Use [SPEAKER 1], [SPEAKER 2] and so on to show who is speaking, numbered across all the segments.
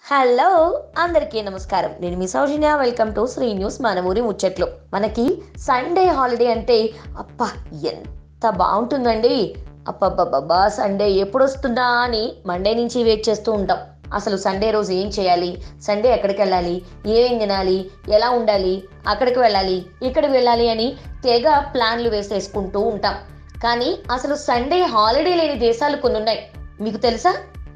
[SPEAKER 1] hello అందరికీ నమస్కారం నేను మీ Soujanya welcome to Sri news మన ఊరి ముచ్చట్లు మనకి సండే హాలిడే అంటే అప్ప ఎంత బాగుంటుందండి అప్పబ్బబ్బబ్బా సండే ఎప్పుడు వస్తుందా అని మండే నుంచి వెయిట్ చేస్తూ ఉంటాం అసలు సండే రోజు ఏం చేయాలి సండే ఎక్కడికి వెళ్ళాలి ఏమేం తినాలి ఎలా ఉండాలి అక్కడికి వెళ్ళాలి ఇక్కడికి వెళ్ళాలి అని తెగ ప్లాన్లు వేసేసుకుంటూ ఉంటాం కానీ అసలు సండే హాలిడే లేని దేశాలు కొన్ని ఉన్నాయి మీకు తెలుసా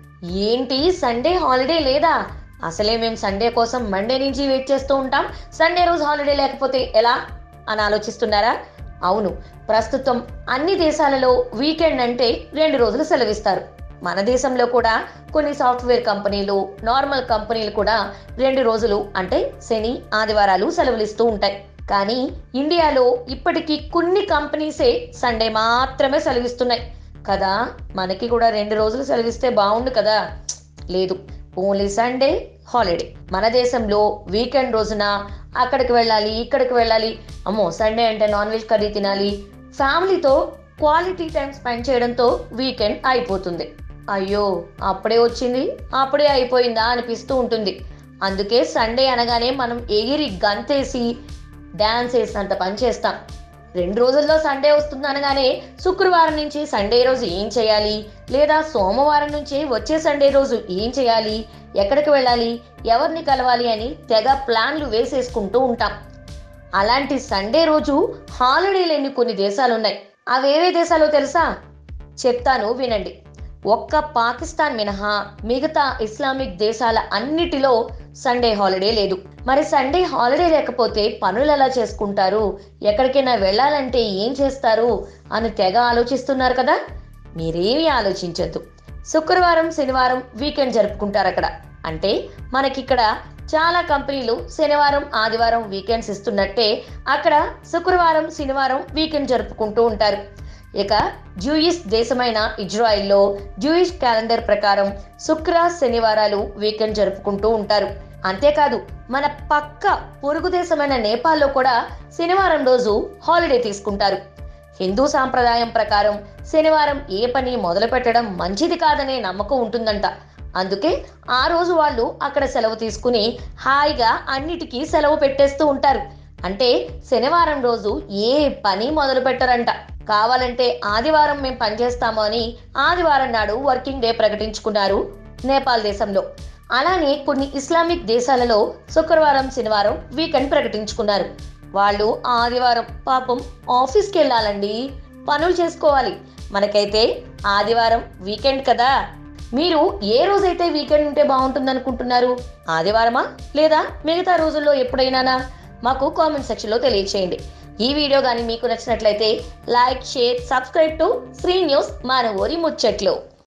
[SPEAKER 1] ఏంటి సండే హాలిడే లేదా అసలే మేము సండే కోసం మండే నుంచి వెయిట్ చేస్తూ ఉంటాం సండే రోజు హాలిడే లేకపోతే ఎలా అని ఆలోచిస్తున్నారా అవును ప్రస్తుతం అన్ని దేశాలలో వీకెండ్ అంటే రెండు రోజులు సెలవిస్తారు మన దేశంలో కూడా కొన్ని సాఫ్ట్వేర్ కంపెనీలు నార్మల్ కంపెనీలు కూడా రెండు రోజులు అంటే శని ఆదివారాలు సెలవులు ఇస్తూ ఉంటాయి కానీ ఇండియాలో ఇప్పటికీ కొన్ని కంపెనీసే సండే మాత్రమే సెలవిస్తున్నాయి కదా మనకి కూడా రెండు రోజులు సెలవిస్తే బాగుండు కదా లేదు ఓన్లీ సండే హాలిడే మన దేశంలో వీకెండ్ రోజున అక్కడికి వెళ్ళాలి ఇక్కడికి వెళ్ళాలి అమ్మో సండే అంటే నాన్ వెజ్ కర్రీ తినాలి ఫ్యామిలీతో క్వాలిటీ టైం స్పెండ్ చేయడంతో వీకెండ్ అయిపోతుంది అయ్యో అప్పుడే వచ్చింది అప్పుడే అయిపోయిందా అనిపిస్తూ ఉంటుంది అందుకే సండే అనగానే మనం ఎగిరి గంతేసి డ్యాన్స్ వేసినంత పని చేస్తాం రెండు రోజుల్లో సండే వస్తుంది అనగానే శుక్రవారం నుంచి సండే రోజు ఏం చేయాలి లేదా సోమవారం నుంచి వచ్చే సండే రోజు ఏం చేయాలి ఎక్కడికి వెళ్ళాలి ఎవరిని కలవాలి అని తెగ ప్లాన్లు వేసేసుకుంటూ ఉంటాం అలాంటి సండే రోజు హాలిడే లేని కొన్ని దేశాలు ఉన్నాయి అవేవే దేశాలో తెలుసా చెప్తాను వినండి ఒక్క పాకిస్తాన్ మినహా మిగతా ఇస్లామిక్ దేశాల అన్నిటిలో సండే హాలిడే లేదు మరి సండే హాలిడే లేకపోతే పనులు ఎలా చేసుకుంటారు ఎక్కడికైనా వెళ్ళాలంటే ఏం చేస్తారు అని తెగ ఆలోచిస్తున్నారు కదా మీరేమీ ఆలోచించద్దు శుక్రవారం శనివారం వీకెండ్ జరుపుకుంటారు అక్కడ అంటే మనకిక్కడ చాలా కంపెనీలు శనివారం ఆదివారం వీకెండ్స్ ఇస్తున్నట్టే అక్కడ శుక్రవారం శనివారం వీకెండ్ జరుపుకుంటూ ఉంటారు ఇక జూయిష్ దేశమైన ఇజ్రాయిల్లో జూయిష్ క్యాలెండర్ ప్రకారం శుక్ర శనివారాలు వీకెండ్ జరుపుకుంటూ ఉంటారు అంతేకాదు మన పక్క పొరుగు దేశమైన నేపాల్లో కూడా శనివారం రోజు హాలిడే తీసుకుంటారు హిందూ సాంప్రదాయం ప్రకారం శనివారం ఏ పని మొదలు పెట్టడం మంచిది కాదనే నమ్మకం ఉంటుందంట అందుకే ఆ రోజు వాళ్ళు అక్కడ సెలవు తీసుకుని హాయిగా అన్నిటికీ సెలవు పెట్టేస్తూ ఉంటారు అంటే శనివారం రోజు ఏ పని మొదలు పెట్టరంట కావాలంటే ఆదివారం మేము పనిచేస్తాము అని ఆదివారం నాడు వర్కింగ్ డే ప్రకటించుకున్నారు నేపాల్ దేశంలో అలానే కొన్ని ఇస్లామిక్ దేశాలలో శుక్రవారం శనివారం వీకెండ్ ప్రకటించుకున్నారు వాళ్ళు ఆదివారం పాపం ఆఫీస్కి వెళ్ళాలండి పనులు చేసుకోవాలి మనకైతే ఆదివారం వీకెండ్ కదా మీరు ఏ రోజైతే వీకెండ్ ఉంటే బాగుంటుంది అనుకుంటున్నారు ఆదివారమా లేదా మిగతా రోజుల్లో ఎప్పుడైనానా మాకు కామెంట్ సెక్షన్లో తెలియచేయండి ఈ వీడియో కానీ మీకు నచ్చినట్లయితే like share subscribe to Sri news మన ఊరి ముచ్చట్లు